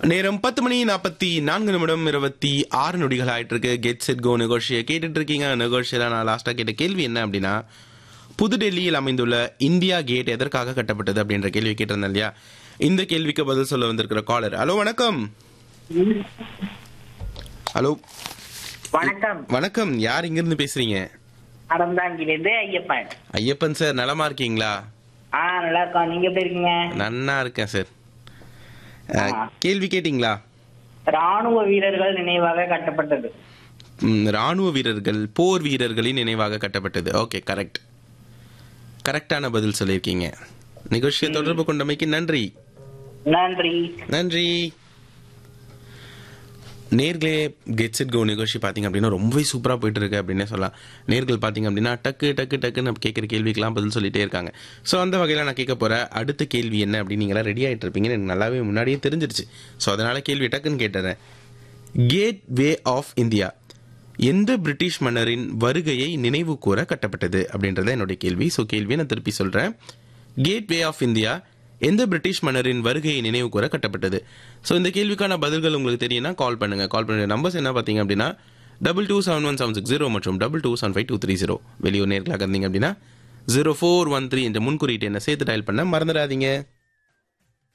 நேரம் பத்து மணி நாற்பத்தி நான்கு நிமிடம் இருபத்தி ஆறு நொடிகள் ஆயிட்டு இருக்கு கெட் செட் கோ நெகோஷியை கேட்டுட்டு இருக்கீங்க நெகோஷியில நான் லாஸ்டா கேட்ட கேள்வி என்ன அப்படின்னா புதுடெல்லியில் அமைந்துள்ள இந்தியா கேட் எதற்காக கட்டப்பட்டது அப்படின்ற கேள்வி கேட்டிருந்தேன் இல்லையா இந்த கேள்விக்கு பதில் சொல்ல வந்திருக்கிற காலர் ஹலோ வணக்கம் ஹலோ வணக்கம் வணக்கம் யார் இங்கிருந்து பேசுறீங்க அறந்தாங்கிலிருந்து ஐயப்பன் ஐயப்பன் சார் நலமா இருக்கீங்களா ஆ நல்லா இருக்கோம் நீங்க எப்படி இருக்கீங்க நன்னா இருக்கேன் சார் அஹ், ஆ. கேள்வி கேட்டிங்களா ராணுவ வீரர்கள் நினைவாக கட்டப்பட்டது ம், ராணுவ வீரர்கள் போர் வீரர்களின் நினைவாக கட்டப்பட்டது ஓகே கரெக்ட் கரெக்டான பதில் சொல்லியிருக்கீங்க நிகழ்ச்சியை தொடர்பு கொண்டமைக்கு நன்றி நன்றி நன்றி நேர்களே கெட் செட் கோ நிகழ்ச்சி பார்த்தீங்க அப்படின்னா ரொம்பவே சூப்பராக போயிட்டு இருக்கு அப்படின்னே சொல்லலாம் நேர்கள் பார்த்தீங்க அப்படின்னா டக்கு டக்கு டக்குன்னு கேட்குற கேள்விக்கெல்லாம் பதில் சொல்லிட்டே இருக்காங்க ஸோ அந்த வகையில் நான் கேட்க போகிற அடுத்த கேள்வி என்ன அப்படின்னு நீங்களாம் ரெடி ஆகிட்டு இருப்பீங்கன்னு எனக்கு நல்லாவே முன்னாடியே தெரிஞ்சிருச்சு ஸோ அதனால கேள்வி டக்குன்னு கேட்டுறேன் கேட் வே ஆஃப் இந்தியா எந்த பிரிட்டிஷ் மன்னரின் வருகையை நினைவு கூற கட்டப்பட்டது அப்படின்றத என்னுடைய கேள்வி ஸோ கேள்வியை நான் திருப்பி சொல்கிறேன் கேட் வே ஆஃப் இந்தியா எந்த பிரிட்டிஷ் மன்னரின் வருகையை நினைவு கூற கட்டப்பட்டது ஸோ இந்த கேள்விக்கான பதில்கள் உங்களுக்கு தெரியும்னா கால் பண்ணுங்க கால் பண்ணுற நம்பர்ஸ் என்ன பார்த்தீங்க அப்படின்னா double two seven one seven six zero மற்றும் double two seven five two three zero வெளியூர் நேர்களாக இருந்தீங்க அப்படின்னா ஜீரோ ஃபோர் ஒன் த்ரீ என்ற முன்குறியீட்டு என்ன சேர்த்து டயல் பண்ண மறந்துடாதீங்க